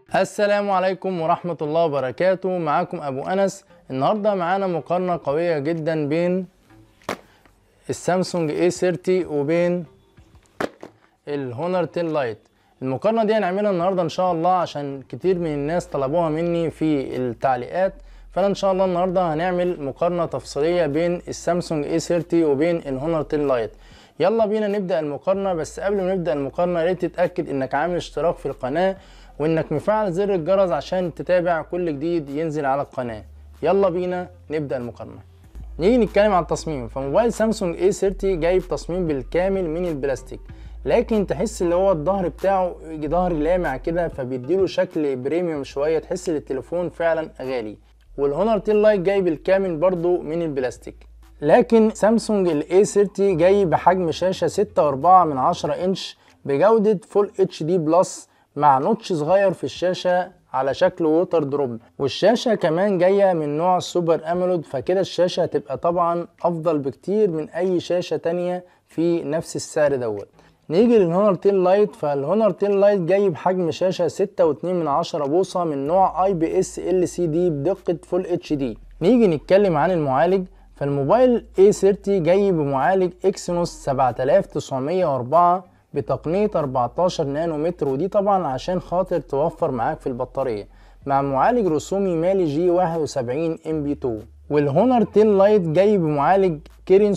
السلام عليكم ورحمة الله وبركاته معاكم أبو أنس النهاردة معانا مقارنة قوية جدا بين السامسونج A30 وبين الهونر 10 لايت المقارنة دي هنعملها النهاردة إن شاء الله عشان كتير من الناس طلبوها مني في التعليقات فأنا إن شاء الله النهاردة هنعمل مقارنة تفصيلية بين السامسونج A30 وبين الهونر 10 لايت يلا بينا نبدأ المقارنة بس قبل ما نبدأ المقارنة يا ريت تتأكد إنك عامل اشتراك في القناة وإنك مفعل زر الجرس عشان تتابع كل جديد ينزل على القناة يلا بينا نبدأ المقارنة نيجي نتكلم عن التصميم فموبايل سامسونج A30 جايب تصميم بالكامل من البلاستيك لكن تحس اللي هو الظهر بتاعه ظهر لامع كده فبيديله شكل بريميوم شويه تحس ان التليفون فعلا غالي والهونر 10 لايت جاي بالكامل برضو من البلاستيك لكن سامسونج ال A30 جاي بحجم شاشه 6.4 من 10 انش بجوده فول اتش دي بلس مع نوتش صغير في الشاشه على شكل ووتر دروب والشاشة كمان جاية من نوع سوبر امولود فكده الشاشة هتبقى طبعا افضل بكتير من اي شاشة تانية في نفس السعر دوت نيجي للهونر 10 لايت فالهونر 10 لايت جاي بحجم شاشة 6.2 من 10 بوصة من نوع اي بي اس ال سي دي بدقة فول اتش دي نيجي نتكلم عن المعالج فالموبايل A30 جاي بمعالج اكسينوس 7904 بتقنية 14 نانومتر ودي طبعا عشان خاطر توفر معاك في البطارية مع معالج رسومي مالي جي 71 ام بي 2 والهونر 10 لايت جاي بمعالج كيرين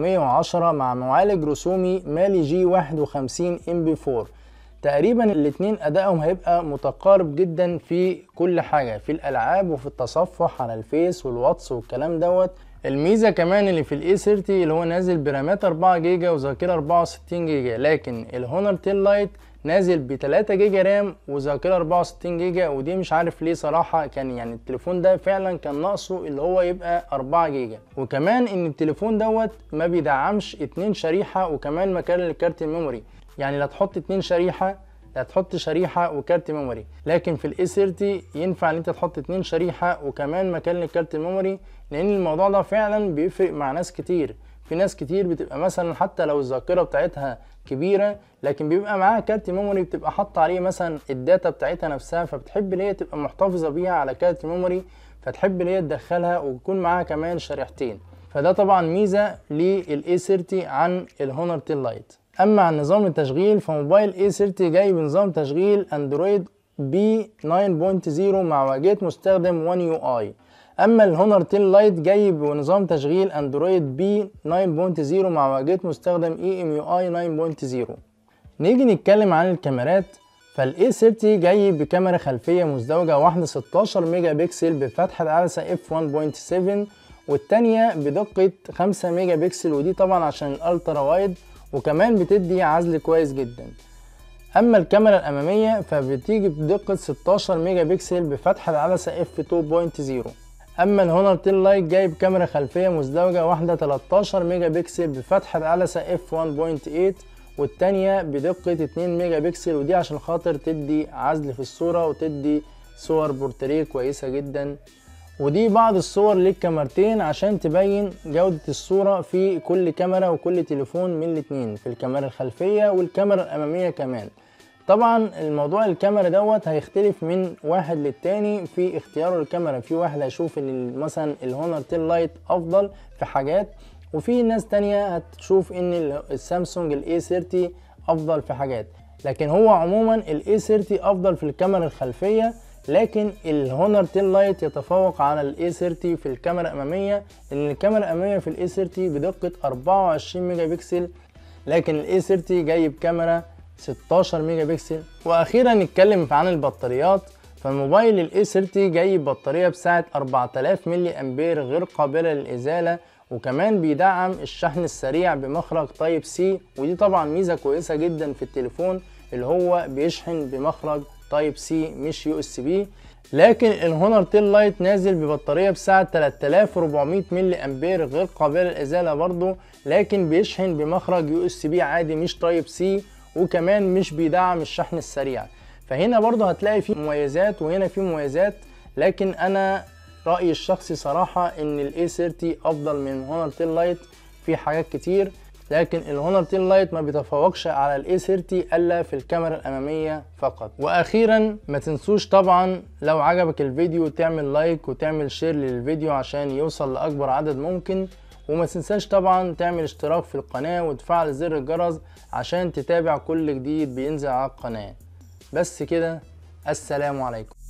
710 مع معالج رسومي مالي جي 51 ام بي 4 تقريبا الاتنين ادائهم هيبقى متقارب جدا في كل حاجة في الالعاب وفي التصفح على الفيس والواتس والكلام دوت الميزة كمان اللي في الاي 30 اللي هو نازل برامات 4 جيجا وذاكرة 64 جيجا لكن الهونر 10 لايت نازل ب 3 جيجا رام وذاكرة 64 جيجا ودي مش عارف ليه صراحة كان يعني التليفون ده فعلا كان ناقصه اللي هو يبقى 4 جيجا وكمان ان التليفون دوت ما بيدعمش اتنين شريحة وكمان مكان لكارت الميموري يعني لا تحط اتنين شريحة لا تحط شريحة وكارت ميموري لكن في الاي 30 ينفع ان انت تحط اتنين شريحة وكمان مكان لكارت الميموري لان الموضوع ده فعلا بيفرق مع ناس كتير في ناس كتير بتبقى مثلا حتى لو الذاكرة بتاعتها كبيرة لكن بيبقى معاها كارت ميموري بتبقى حاطة عليه مثلا الداتا بتاعتها نفسها فبتحب ان هي تبقى محتفظة بيها على كارت ميموري فتحب ان هي تدخلها ويكون معاها كمان شريحتين فده طبعا ميزة للاي 30 عن الهونر 10 لايت اما عن نظام التشغيل فموبايل A30 جاي بنظام تشغيل اندرويد بي 9.0 مع واجهة مستخدم One UI اما الهونر 10 لايت جاي بنظام تشغيل اندرويد بي 9.0 مع واجهة مستخدم EMUI 9.0 نيجي نتكلم عن الكاميرات فالاي 30 جاي بكاميرا خلفية مزدوجة واحدة 16 ميجا بكسل بفتحة عدسة اف 1.7 والتانية بدقة 5 ميجا بكسل ودي طبعا عشان الالترا وايد وكمان بتدي عزل كويس جدا اما الكاميرا الاماميه فبتيجي بدقه 16 ميجا بكسل بفتحه عدسه اف 2.0 اما الهونر 10 لايت جايب كاميرا خلفيه مزدوجه واحده 13 ميجا بكسل بفتحه عدسه اف 1.8 والتانية بدقة 2 ميجا بكسل ودي عشان خاطر تدي عزل في الصورة وتدي صور بورتريه كويسة جدا ودي بعض الصور للكاميرتين عشان تبين جودة الصورة في كل كاميرا وكل تليفون من الاتنين في الكاميرا الخلفية والكاميرا الأمامية كمان طبعا الموضوع الكاميرا دوت هيختلف من واحد للتاني في اختياره الكاميرا في واحد هيشوف ان مثلا الهونر 10 لايت افضل في حاجات وفي ناس تانية هتشوف ان السامسونج الاي 30 افضل في حاجات لكن هو عموما الاي 30 افضل في الكاميرا الخلفية لكن الهونر 10 لايت يتفوق على الاي 30 في الكاميرا الاماميه لان الكاميرا الاماميه في الاي 30 بدقه 24 ميجا بكسل لكن الاي 30 جايب كاميرا 16 ميجا بكسل واخيرا نتكلم عن البطاريات فالموبايل الاي 30 جاي ببطاريه بسعه 4000 ملي امبير غير قابله للازاله وكمان بيدعم الشحن السريع بمخرج تايب سي ودي طبعا ميزه كويسه جدا في التليفون اللي هو بيشحن بمخرج تايب سي مش يو اس بي لكن الهونر 10 لايت نازل ببطاريه بسعه 3400 ملي امبير غير قابله للازاله برضو لكن بيشحن بمخرج يو اس بي عادي مش تايب سي وكمان مش بيدعم الشحن السريع فهنا برضو هتلاقي فيه مميزات وهنا فيه مميزات لكن انا رايي الشخصي صراحه ان الاي 30 افضل من هونر 10 لايت في حاجات كتير لكن الهونر 10 لايت ما بيتفوقش على الاي 30 الا في الكاميرا الاماميه فقط واخيرا ما تنسوش طبعا لو عجبك الفيديو تعمل لايك وتعمل شير للفيديو عشان يوصل لاكبر عدد ممكن وما تنساش طبعا تعمل اشتراك في القناه وتفعل زر الجرس عشان تتابع كل جديد بينزل على القناه بس كده السلام عليكم